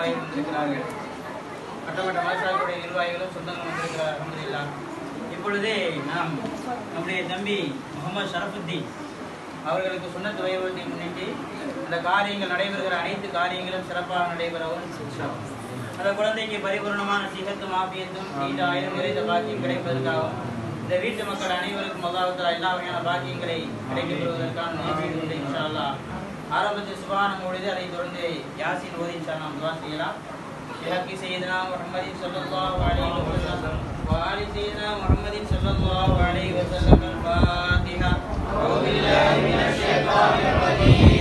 நிர்வாகிகள் வந்திருக்கிறார்கள் மற்றமற்ற மதசாக்களுடைய நிர்வாகிகளும் சொந்தங்கள் வந்திருக்கிறார் அலமதுல்லா இப்பொழுது நாம் நம்முடைய தம்பி முகமது ஷரஃபுத்தீன் அவர்களுக்கு சுண்ணத்து வைபவத்தை முன்னிட்டு அந்த காரியங்கள் நடைபெறுகிற அனைத்து காரியங்களும் சிறப்பாக நடைபெறவும் அந்த குழந்தைக்கு பரிபூர்ணமான சிகத்தும் ஆபியத்தும் நீண்ட ஆயிரம் நிறைந்த பாக்கியம் கிடைப்பதற்காகவும் இந்த வீட்டு மக்கள் அனைவருக்கும் அல்லாஹால எல்லா வகையான பாக்கியங்களை கிடைக்கப் பெறுவதற்கான முயற்சி செய்து கொண்டு இன்ஷா அல்லாஹ் ஆரம்பத்தில் சுபானம் பொழுது அதை தொடர்ந்து யாசின் ஓதி இன்ஷா நாம் துவா செய்யலாம் بحق سيدنا محمد صلى الله عليه وسلم وآل سيدنا محمد صلى الله عليه وسلم الفاتحة أعوذ بالله من الشيطان الرجيم